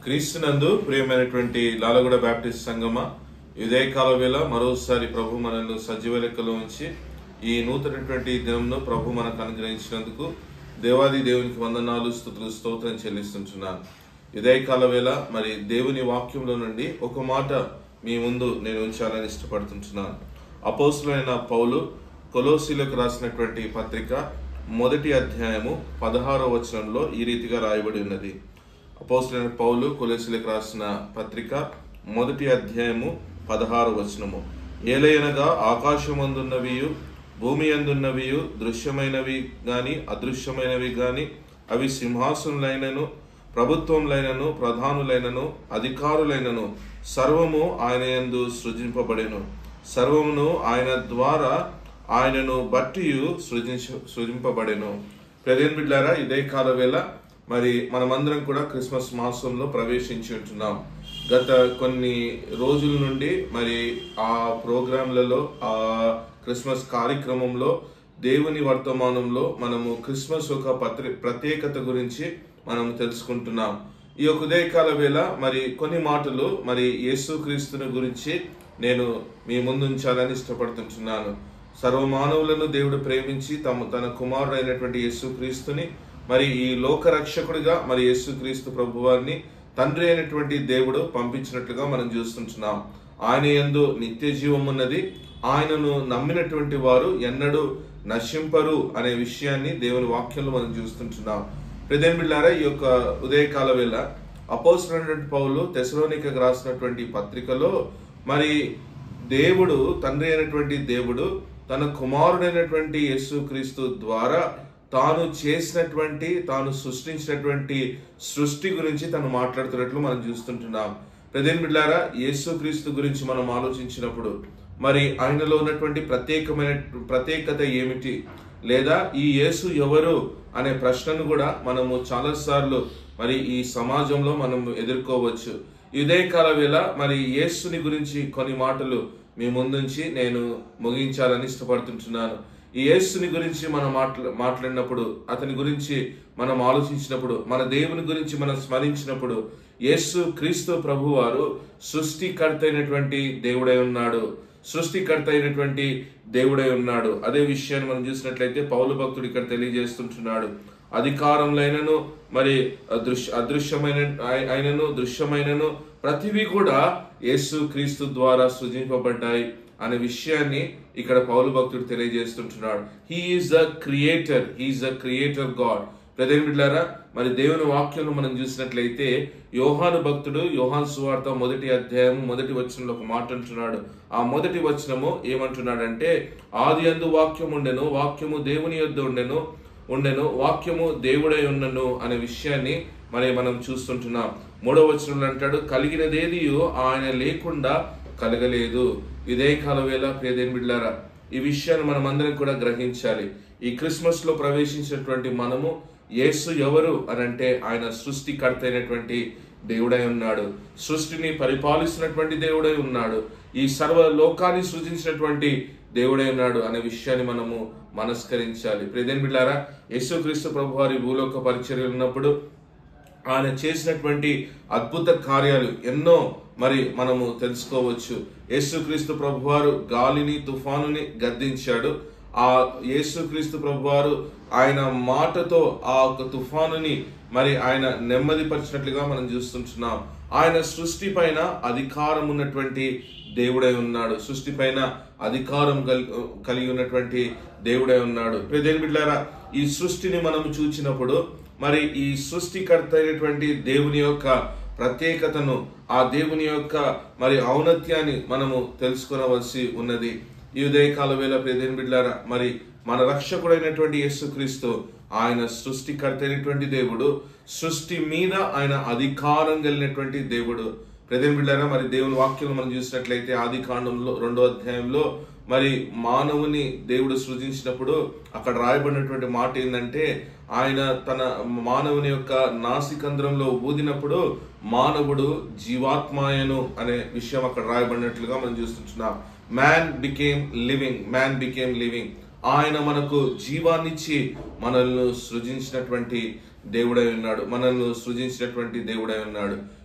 క్రీస్తునందు ప్రియమైనటువంటి లాలగూడ బ్యాప్టిస్ట్ సంగమ ఇదే కాల వేళ మరోసారి ప్రభు మనల్ని సజీవ లెక్కలో ఉంచి ఈ నూతనటువంటి దినంను ప్రభు మనకు అనుగ్రహించినందుకు దేవాది దేవునికి వందనాలు స్థుతులు స్తోత్రం చెల్లిస్తుంటున్నాను ఇదే కాల వేళ మరి దేవుని వాక్యంలో నుండి ఒక మాట మీ ముందు నేను ఉంచాలని ఇష్టపడుతుంటున్నాను అపోసులైన పౌలు కొలోసీలకు రాసినటువంటి పత్రిక మొదటి అధ్యాయము పదహారో వచనంలో ఈ రీతిగా రాయబడి ఉన్నది అపోస్తులైన పౌలు కొలెసులకు రాసిన పత్రిక మొదటి అధ్యాయము పదహారు వచనము ఏలయనగా ఆకాశమందున్నవియు భూమి అందున్నవియు దృశ్యమైనవి గాని అదృశ్యమైనవి గాని అవి సింహాసనులైనను ప్రభుత్వంలైనను ప్రధానులైనను అధికారులైనను సర్వము ఆయన యందు సృజింపబడెను సర్వమును ఆయన ద్వారా ఆయనను బట్టి సృజించ సృజింపబడెను ప్రదేన్ బిడ్లారా ఇదే కాల వేళ మరి మనమందరం కూడా క్రిస్మస్ మాసంలో ప్రవేశించి ఉంటున్నాం గత కొన్ని రోజుల నుండి మరి ఆ ప్రోగ్రాంలలో ఆ క్రిస్మస్ కార్యక్రమంలో దేవుని వర్తమానంలో మనము క్రిస్మస్ ఒక పత్రి ప్రత్యేకత గురించి మనం తెలుసుకుంటున్నాం ఈ యొక్క ఉదయకాల వేళ మరి కొన్ని మాటలు మరి యేసుక్రీస్తుని గురించి నేను మీ ముందు ఉంచాలని ఇష్టపడుతుంటున్నాను సర్వమానవులను దేవుడు ప్రేమించి తమ తన కుమారుడైనటువంటి యేసుక్రీస్తుని మరి ఈ లోక రక్షకుడిగా మరి యేసుక్రీస్తు ప్రభువారిని తండ్రి అయినటువంటి దేవుడు పంపించినట్లుగా మనం చూస్తుంటున్నాం ఆయన యందు నిత్య జీవం ఉన్నది ఆయనను నమ్మినటువంటి వారు ఎన్నడూ నశింపరు అనే విషయాన్ని దేవుని వాక్యంలో మనం చూస్తుంటున్నాం ప్రదేన్ బిళ్ళారా ఈ యొక్క ఉదయకాల వేళ అపోసరైనటువంటి పౌలు తెసలోనికకు రాసినటువంటి పత్రికలో మరి దేవుడు తండ్రి అయినటువంటి దేవుడు తన కుమారుడైనటువంటి యేసుక్రీస్తు ద్వారా తాను చేసినటువంటి తాను సృష్టించినటువంటి సృష్టి గురించి తను మాట్లాడుతున్నట్లు మనం చూస్తుంటున్నాం ప్రదేన్ బిడ్లారా యేసుక్రీస్తు గురించి మనం ఆలోచించినప్పుడు మరి ఆయనలో ఉన్నటువంటి ప్రత్యేకమైన ప్రత్యేకత ఏమిటి లేదా ఈ యేసు ఎవరు అనే ప్రశ్నను కూడా మనము చాలాసార్లు మరి ఈ సమాజంలో మనం ఎదుర్కోవచ్చు ఇదే కాల వేళ మరి యేసుని గురించి కొన్ని మాటలు మీ ముందుంచి నేను ముగించాలని ఇష్టపడుతుంటున్నాను ఈ యేసుని గురించి మనం మాట్లా మాట్లాడినప్పుడు అతని గురించి మనం ఆలోచించినప్పుడు మన దేవుని గురించి మనం స్మరించినప్పుడు యేసు క్రీస్తు ప్రభువారు సృష్టికర్త అయినటువంటి దేవుడై ఉన్నాడు సృష్టికర్త అయినటువంటి దేవుడై ఉన్నాడు అదే విషయాన్ని మనం చూసినట్లయితే పౌలు భక్తుడు ఇక్కడ తెలియజేస్తుంటున్నాడు అధికారంలైనను మరి అదృశ్య అదృశ్యమైన అయినను దృశ్యమైనను ప్రతివి కూడా యేసు క్రీస్తు ద్వారా సృజింపబడ్డాయి అనే విషయాన్ని ఇక్కడ పౌలు భక్తుడు తెలియజేస్తుంటున్నాడు he is the creator he is the creator God ప్రదేన్ బిడ్లారా మరి దేవుని వాక్యం మనం చూసినట్లయితే యోహాను భక్తుడు యోహాన్ సువార్త మొదటి అధ్యాయం మొదటి వచనంలో ఒక మాట అంటున్నాడు ఆ మొదటి వచనము ఏమంటున్నాడంటే ఆది అందు వాక్యం ఉండెను వాక్యము దేవుని యొద్ద ఉండెను ఉండెను వాక్యము దేవుడై ఉన్నను అనే విషయాన్ని మరి మనం చూస్తుంటున్నాం మూడవ వచనంలో అంటాడు కలిగినదేది ఆయన లేకుండా కలగలేదు ఇదే కాల వేళ ప్రియదేని బిడ్డారా ఈ విషయాన్ని మనం అందరం కూడా గ్రహించాలి ఈ క్రిస్మస్ లో ప్రవేశించినటువంటి మనము యేసు ఎవరు అని అంటే ఆయన సృష్టికర్త అయినటువంటి దేవుడై ఉన్నాడు సృష్టిని పరిపాలిస్తున్నటువంటి దేవుడై ఉన్నాడు ఈ సర్వ లోకాన్ని సృజించినటువంటి దేవుడై ఉన్నాడు అనే విషయాన్ని మనము మనస్కరించాలి ప్రియదేని బిడ్డారా యేసుక్రీస్తు ప్రభు వారి భూలోక పరిచర్యలు ఉన్నప్పుడు ఆయన చేసినటువంటి అద్భుత కార్యాలు ఎన్నో మరి మనము తెలుసుకోవచ్చు యేసుక్రీస్తు ప్రభువారు గాలిని తుఫానుని గద్దించాడు ఆ యేసుక్రీస్తు ప్రభువారు ఆయన మాటతో ఆ ఒక తుఫానుని మరి ఆయన నెమ్మదిపరిచినట్లుగా మనం చూస్తుంటున్నాం ఆయన సృష్టి పైన అధికారం ఉన్నటువంటి దేవుడై ఉన్నాడు సృష్టి పైన అధికారం కలిగి ఉన్నటువంటి దేవుడై ఉన్నాడు ప్రదేని బిడ్డారా ఈ సృష్టిని మనం చూచినప్పుడు మరి ఈ సృష్టికర్త అయినటువంటి దేవుని యొక్క ప్రత్యేకతను ఆ దేవుని యొక్క మరి ఔన్నత్యాన్ని మనము తెలుసుకునవలసి ఉన్నది ఈ ఉదయకాల వేళ ప్రదేని బిడ్డారా మరి మన రక్షకుడైనటువంటి యేసుక్రీస్తు ఆయన సృష్టికర్త అయినటువంటి దేవుడు సృష్టి మీద ఆయన అధికారం కలిగినటువంటి దేవుడు ప్రదేని బిడ్డారా మరి దేవుని వాక్యం మనం చూసినట్లయితే ఆది కాండంలో రెండో అధ్యాయంలో మరి మానవుని దేవుడు సృజించినప్పుడు అక్కడ రాయబడినటువంటి మాట ఏంటంటే ఆయన తన మానవుని యొక్క నాసికంధ్రంలో ఊదినప్పుడు మానవుడు జీవాత్మాయను అనే విషయం అక్కడ రాయబడినట్లుగా మనం చూస్తుంటున్నాం man became living man became living ఆయన మనకు జీవాన్నిచ్చి మనల్ని సృజించినటువంటి దేవుడై ఉన్నాడు మనల్ని సృజించినటువంటి దేవుడై ఉన్నాడు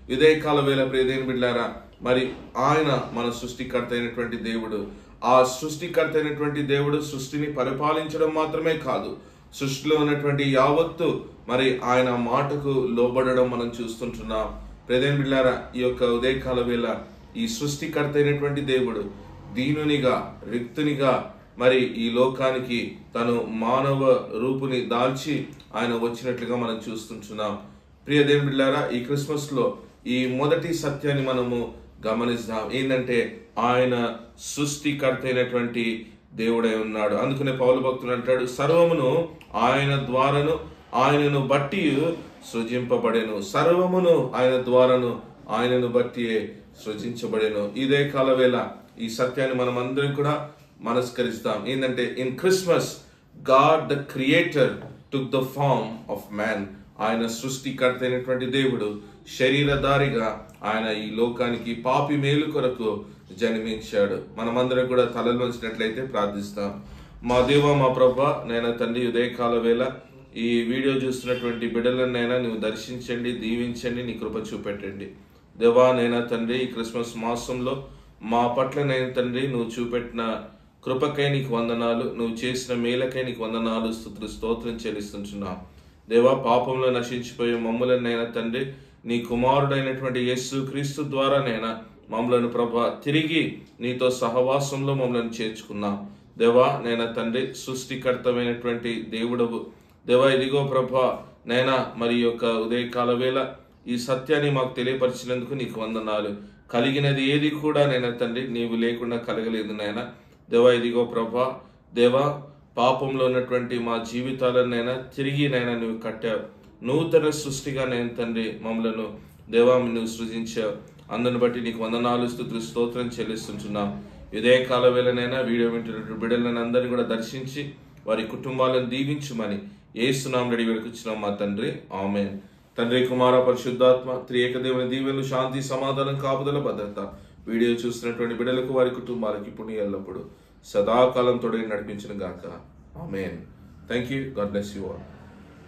ఇదే కాల వేళ ప్రియదేని బిడ్డారా మరి ఆయన మన సృష్టికర్త అయినటువంటి దేవుడు ఆ సృష్టికర్త అయినటువంటి దేవుడు సృష్టిని పరిపాలించడం మాత్రమే కాదు సృష్టిలో ఉన్నటువంటి యావత్తు మరి ఆయన మాటకు లోబడడం మనం చూస్తుంటున్నాం ప్రియదేని బిడ్డారా ఈ యొక్క ఉదయకాల వేళ ఈ సృష్టికర్త అయినటువంటి దేవుడు దీనునిగా రిక్తునిగా మరి ఈ లోకానికి తను మానవ రూపుని దాల్చి ఆయన వచ్చినట్లుగా మనం చూస్తుంటున్నాం ప్రియ దేవుని బిడ్డారా ఈ క్రిస్మస్ లో ఈ మొదటి సత్యాన్ని మనము గమనిస్తాం ఏంటంటే ఆయన సృష్టికర్త అయినటువంటి దేవుడై ఉన్నాడు అందుకనే పౌలు భక్తులు అంటాడు సర్వమును ఆయన ద్వారాను ఆయనను బట్టి సృజింపబడెను సర్వమును ఆయన ద్వారాను ఆయనను బట్టి సృజించబడెను ఇదే కాలవేళ ఈ సత్యాన్ని మనం అందరం కూడా మనస్కరిస్తాం ఏంటంటే in Christmas God the creator took the form of man ఆయన సృష్టికర్త అయినటువంటి దేవుడు శరీరధారిగా ఆయన ఈ లోకానికి పాపి మేలు కొరకు జన్మించాడు మనమందరం కూడా తలలు వంచినట్లయితే ప్రార్థిస్తాం మా దేవ మా ప్రభ నేను తండ్రి ఉదయకాల వేళ ఈ వీడియో చూస్తున్నటువంటి బిడ్డలనైనా నువ్వు దర్శించండి దీవించండి నీ కృప చూపెట్టండి దేవా నైనా తండ్రి ఈ క్రిస్మస్ మాసంలో మా పట్ల నేను తండ్రి నువ్వు చూపెట్టిన కృపకై నీకు వందనాలు నువ్వు చేసిన మేలకై నీకు వందనాలు స్థుతులు స్తోత్రం చెల్లిస్తుంటున్నాం దేవా పాపంలో నశించిపోయే మమ్మలను నైనా తండ్రి నీ కుమారుడైనటువంటి యేసు క్రీస్తు ద్వారా నైనా మమ్మలను ప్రభా తిరిగి నీతో సహవాసంలో మమ్మల్ని చేర్చుకున్నా దేవా నైనా తండ్రి సృష్టికర్తమైనటువంటి దేవుడవు దేవా ఇదిగో ప్రభా నైనా మరి ఈ యొక్క ఉదయకాల వేళ ఈ సత్యాన్ని మాకు తెలియపరిచినందుకు నీకు వందనాలు కలిగినది ఏది కూడా నైనా తండ్రి నీవు లేకుండా కలగలేదు నాయన దేవా ఇదిగో ప్రభా దేవా పాపంలో ఉన్నటువంటి మా జీవితాలనైనా తిరిగి నైనా నువ్వు కట్టావు నూతన సృష్టిగా నేను తండ్రి మమ్మలను దేవా నువ్వు సృజించావు అందుని బట్టి నీకు వందనాలు స్థుతులు స్తోత్రం చెల్లిస్తుంటున్నాం ఇదే కాల వేళనైనా వీడియో వింటున్నటువంటి బిడ్డలను అందరినీ కూడా దర్శించి వారి కుటుంబాలను దీవించుమని ఏసునాం రెడీ వెనుకొచ్చినాం మా తండ్రి ఆమె తండ్రి కుమార పరిశుద్ధాత్మ త్రియేక దేవుని దీవెనలు శాంతి సమాధానం కాపుదల భద్రత వీడియో చూస్తున్నటువంటి బిడ్డలకు వారి కుటుంబాలకి ఇప్పుడు ఎల్లప్పుడు సదాకాలం తోడే నడిపించిన గాక amen thank you God bless you all